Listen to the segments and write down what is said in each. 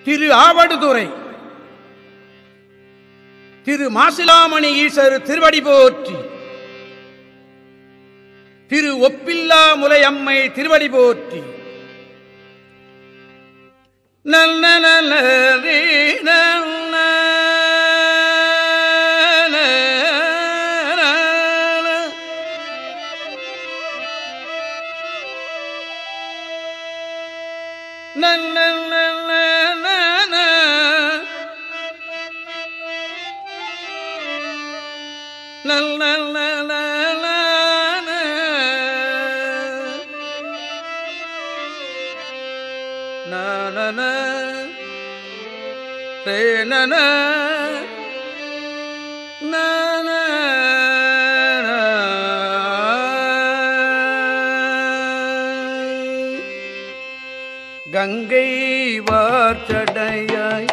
திரு ஆவடுதுறை திரு மாசிலாமணி ஈசர் திருவடி போற்றி திரு ஒப்பில்லா முலையம்மை திருவடி போற்றி நல்ல நல்ல ரீ நல்ல நல்ல நல்ல நல்ல நன ரே நன நன கங்கை வார்ச்சடையாய்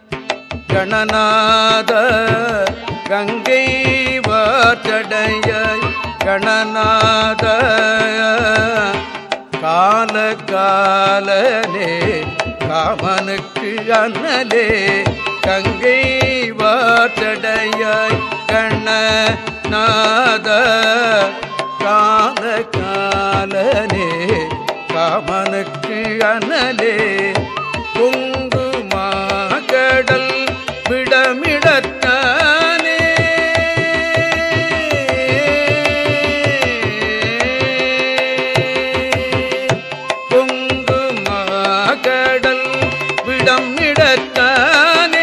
கணநாத கங்கை வார்ச்சடையாய் கணநாத கால காலனே காமனுக்கு அண்ணலே கங்கை வார்ச்சடையாய் கணநாத கால காலனே காமனுக்கு அனலே பொங்கு மாகடல் விடமிடத்தானே பொங்கு மாகடல் விடமிடத்தானே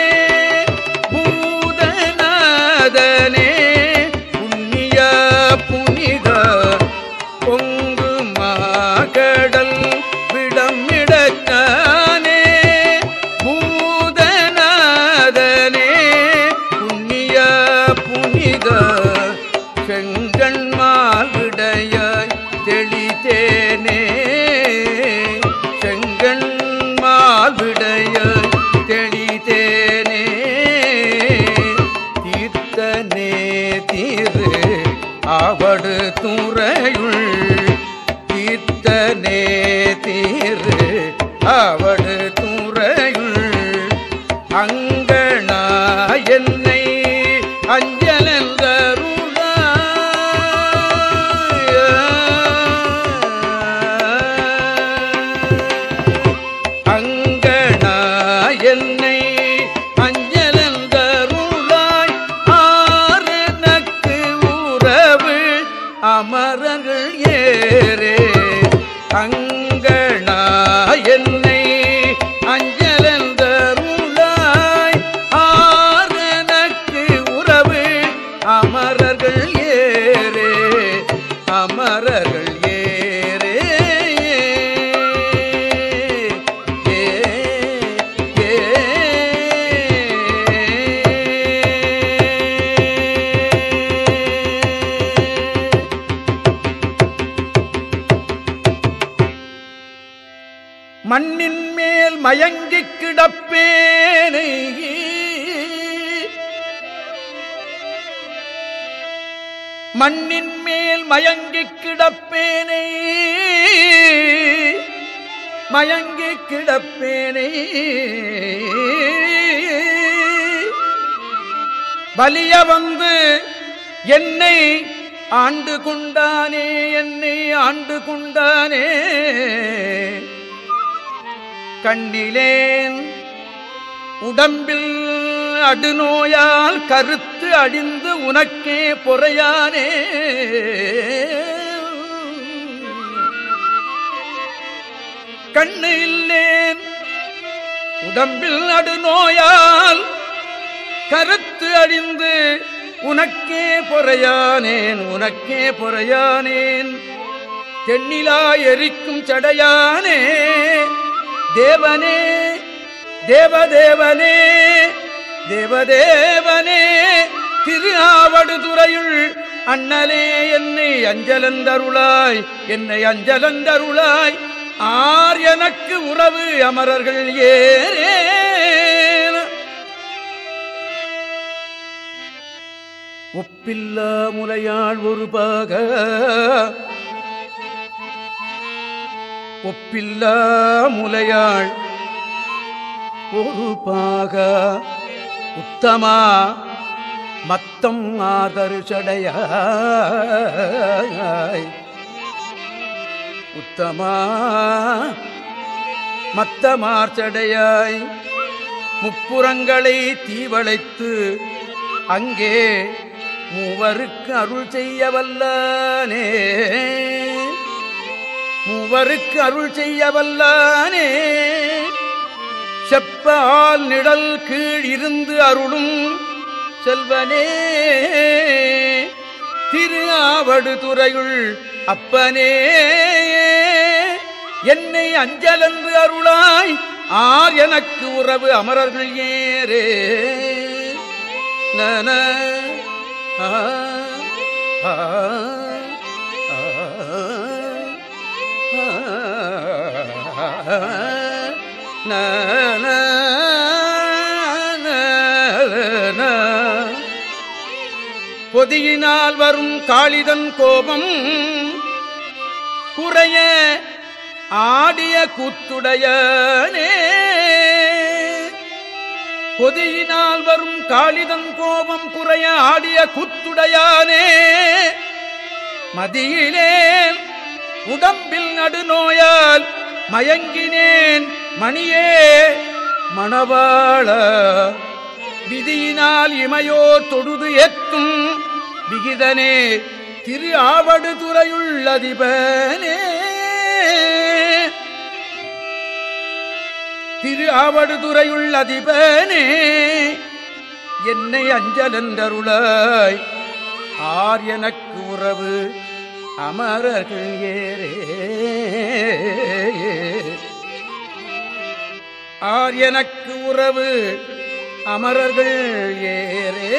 பூதநாதனே புண்ணிய புனித பொங்கு மாகடல் விடமிடத்தானே பூதநாதனே புண்ணிய புனித செங்கண்மால் விடையாய் தெளித்தேனே செங்கண்மால் விடையாய் தெளித்தேனே தீர்த்தனே தீரு அவடு துறையுள் தீர்த்தனே தீரு அவடு துறையுள் அங்கனா என்னை அஞ்சலந்தருளாய் அங்கனா என்னை அஞ்சலந்தருளாய் ஆரனக்கு உறவு அமரர்கள் ஏரே அங்கனா என்னை அஞ்சலந்தருளாய் ஆரனக்கு உறவு அமரர்கள் ஏரே அமரர்கள் ஏரே ஏ ஏ மண்ணின் மேல் மயங்கிக் கிடப்பேனை மண்ணின் மேல் மயங்கிக் கிடப்பேனை மயங்கிக் கிடப்பேனை வலிய வந்து என்னை ஆண்டு கொண்டானே என்னை ஆண்டு கொண்டானே கண்ணிலேன் உடம்பில் அடுநோயால் கருத்து அடிந்து உனக்கே பொறையானே கண்ணு இல்லேன் உடம்பில் அடுநோயால் கருத்து அடிந்து உனக்கே பொறையானேன் உனக்கே பொறையானேன் தென்னிலா எரிக்கும் சடையானே தேவனே தேவதேவனே தேவதேவனே திரு ஆவடுதுறையுள் அண்ணலே என்னை அஞ்சலந்தருளாய் என்னை அஞ்சலந்தருளாய் ஆர் எனக்கு உறவு அமரர்கள் ஏரே ஒப்பில்லா முலையாள் ஒரு பாக ஒப்பில்லா முலையாள் ஒரு பாக உத்தமா மத்தம் ஆதரு சடையாய் உத்தமா மத்தமார்ச்சடையாய் முப்புறங்களை தீவளைத்து அங்கே மூவருக்கு அருள் செய்ய வல்லானே மூவருக்கு அருள் செய்ய வல்லானே செப்ப ஆள் நிழல் கீழ் இருந்து அருளும் செல்வனே திரு ஆவடு துறையுள் அப்பனே என்னை அஞ்சலன்று அருளாய் ஆர் எனக்கு உறவு அமரர்கள் ஏரே நன ஆ, ஆ, ஆ, ஆ, ந, ந, ந, ந. பொதியினால் வரும் காளிதன் கோபம் குறைய ஆடிய கூத்துடையனே பொதியினால் வரும் காளிதன் கோபம் குறைய ஆடிய கூத்துடையானே மதியிலேன் உடம்பில் நடுநோயால் மயங்கினேன் மணியே மணவாள விதியினால் இமையோர் தொடுது ஏத்தும் விகிதனே திரு ஆவடு துறையுள் அதிபனே திரு ஆவடு துறையுள் அதிபனே என்னை அஞ்சலந்தருளாய் ஆர் எனக்கு உறவு அமரர்கள் ஏரே ஆர் எனக்கு உறவு அமரர்கள் ஏரே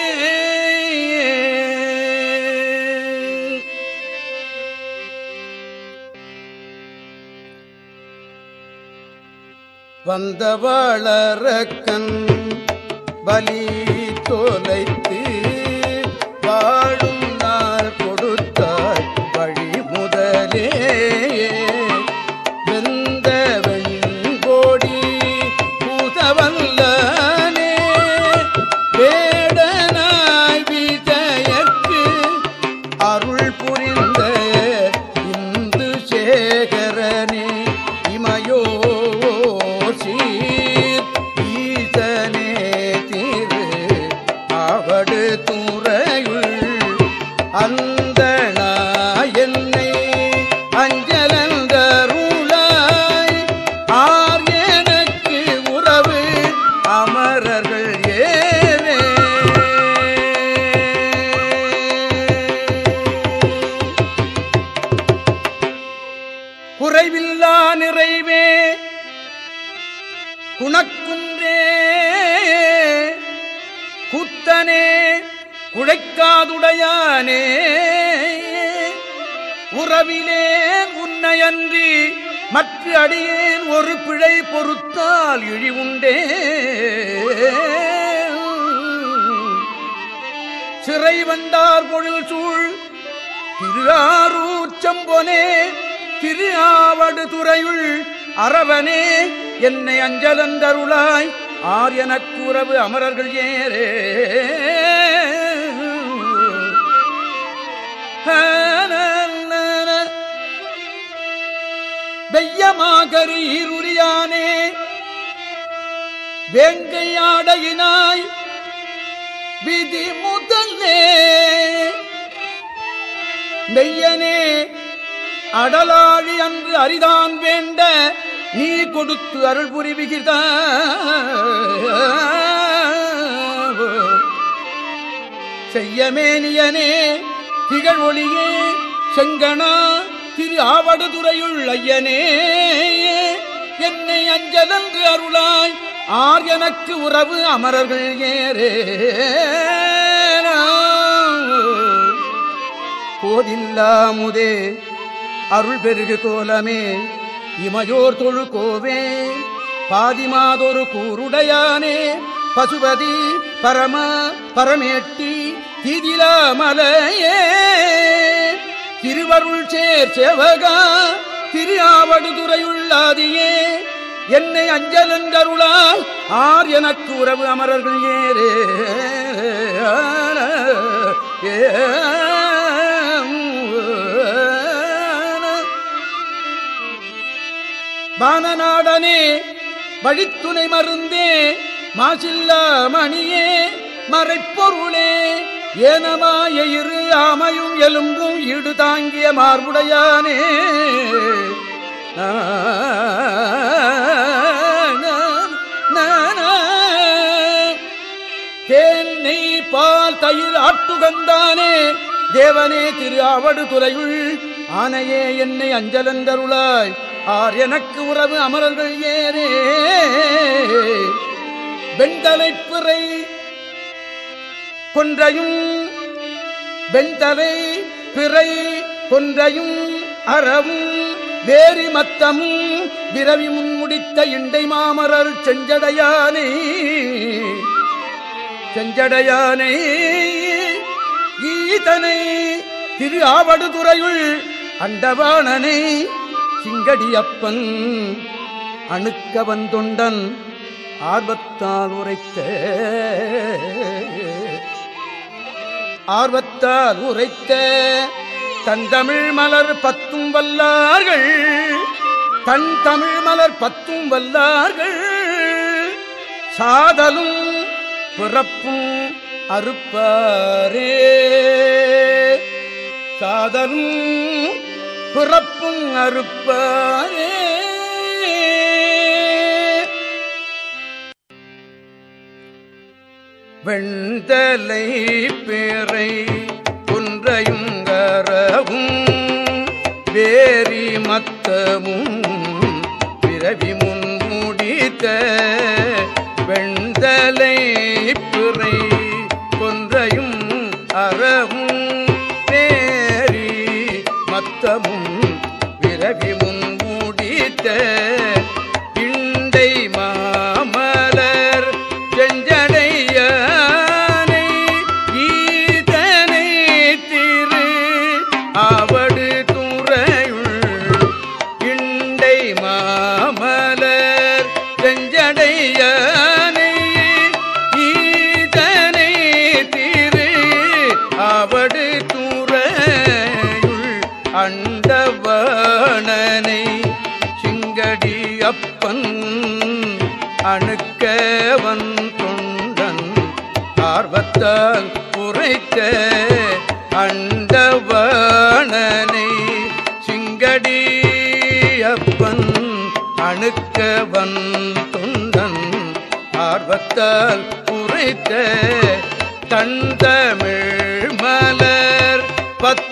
வந்த வளரக்கன் பலி தொலைத்து வாழும் நாள் கொடுத்தாய் வழி முதலே வெந்த வெண்கோடி பூதவல்லனே வேடனாய் விஜயக்கு அருள் புரிந்த இந்து சேகரனே இமையோ சீர் ஈசனே திரு அவடு துறையுள் அந்த என்னை அஞ்சலந்தருளாய் ஆர் எனக்கு உறவு அமரர்கள் ஏவே குறைவில்லா நிறைவே குணக்குன்றே குத்தனே குழைக்காதுடையானே உறவிலேன் உன்னையன்றி மற்ற அடியேன் ஒரு பிழை பொறுத்தால் இழிவுண்டே சிறை வந்தார் பொழில் சூழ் திரு ஆரூச்சம்பொனே திரு ஆவடு துறையுள் அரவனே என்னை அஞ்சலந்தருளாய் ஆர் எனக்கு உறவு அமரர்கள் ஏரே வெய்யமாகரி ஈருரியானே வேங்கையாடையினாய் விதி முதல்லே மெய்யனே அடலாழி அன்று அரிதான் வேண்ட நீ கொடுத்து அருள் புரிவிகித செய்யமேனியனே திகழ் ஒளியே செங்கனா திரு ஆவடுதுறையுள் ஐயனே என்னை அஞ்சலன்று அருளாய் ஆர் எனக்கு உறவு அமரர்கள் ஏரே போதில்லாமுதே அருள் பெருகு கோலமே இமையோர் தொழு கோவே பாதிமாதொரு கூருடையானே பசுபதி பரம பரமேட்டி திதிலாமலையே திருவருள் சேர் சேவகா திரு ஆவடுதுறையுள்ளாதியே என்னை அஞ்சலங்கருளாய் ஆர் எனக்கு உறவு அமரர்கள் ஏரே வானநாடனே வழித்துணை மருந்தே மாசில்லா மணியே மறைப்பொருளே ஏனமாய இரு ஆமையும் எலும்பும் ஈடு தாங்கிய மார்புடையானே தேன் நெய் பால் தயிர் ஆட்டுகந்தானே தேவனே திரு ஆவடு துறையுள் ஆனையே என்னை அஞ்சலந்தருளாய் ஆர் எனக்கு உறவு அமரர்கள் ஏரே வெண்தலைப்பிறை கொன்றையும் வெண்தலை பிறை கொன்றையும் அறவும் வேரி மத்தமும் விரவி முன்முடித்த இண்டை மாமரர் செஞ்சடையானே செஞ்சடையானே ஈதனை திரு ஆவடுதுறையுள் அண்டவாணனை சிங்கடியப்பன் அணுக்க வந்தொண்டன் ஆர்வத்தால் உரைத்த ஆர்வத்தால் உரைத்த தன் தமிழ் மலர் பத்தும் வல்லார்கள் தன் தமிழ் மலர் பத்தும் வல்லார்கள் சாதலும் பிறப்பும் அறுப்பாரே சாதலும் பிறப்பும் அறுப்பாரே வெண்தலை பேரை குன்றையும் கரவும் வேரி மத்தமும் பிறவி முன்முடித்த வெண்தலை பிறை கொன்றையும் அறவும் வேரி மத்தமும் பிறவி முன்முடித்த இண்டை மாமலர் செஞ்சடையானை ஈதனை திரு அவடு துறையுள் இண்டை மாமலர் செஞ்சடையானை ஈதனை திரு அவடு துறையுள் அண்டவணனை சிங்கடி அப்பன் அணுக்கவன் தொண்டன் ஆர்வத்தால் உரைத்த அண்டவணனை சிங்கடி அப்பன் அணுக்கவன் தொண்டன் ஆர்வத்தால் உரைத்த தந்தமிழ் மலர் பத்து